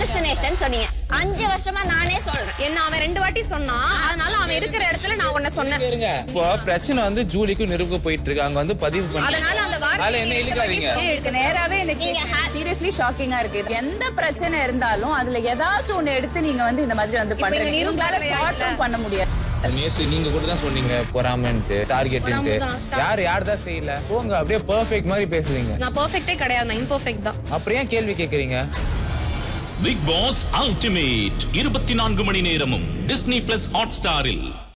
Hallucination சொன்னீங்க அஞ்சு வருஷமா நானே சொல்றேன் என்ன அவன் ரெண்டு வாட்டி சொன்னான் அதனால அவன் இருக்கிற இடத்துல நான் உன்னை சொன்னேன் இருங்க இப்போ பிரச்சனை வந்து ஜூலிக்கும் நிருப்பு போயிட்டு இருக்கு அங்க வந்து பதிவு பண்ணி அதனால அந்த அதுல என்ன இழுக்காதீங்க எனக்கு நேராவே எனக்கு சீரியஸ்லி ஷாக்கிங்கா இருக்கு எந்த பிரச்சனை இருந்தாலும் அதுல ஏதாச்சும் ஒண்ணு எடுத்து நீங்க வந்து இந்த மாதிரி வந்து பண்றீங்க நீ இது உங்களால ரூம்ல thought-உம் பண்ண முடியாது நேத்து நீங்க கூட தான் சொன்னீங்க பொறாமன்ட்டு டார்கெட்ன்ட்டு பொறாமைதான். யார் யார் தான் செய்யல போங்க அப்படியே பெர்ஃபெக்ட் மாதிரி பேசுறீங்க நான் பெர்ஃபெக்ட்டே கிடையாது நான் இம்பர்ஃபெக்ட் தான் அப்புறம் ஏன் கேள்வி கேக்குறீங்க பிக் பாஸ் அல்டிமேட் இருபத்தி நான்கு மணி நேரமும் டிஸ்னி பிளஸ் ஹாட் ஸ்டாரில்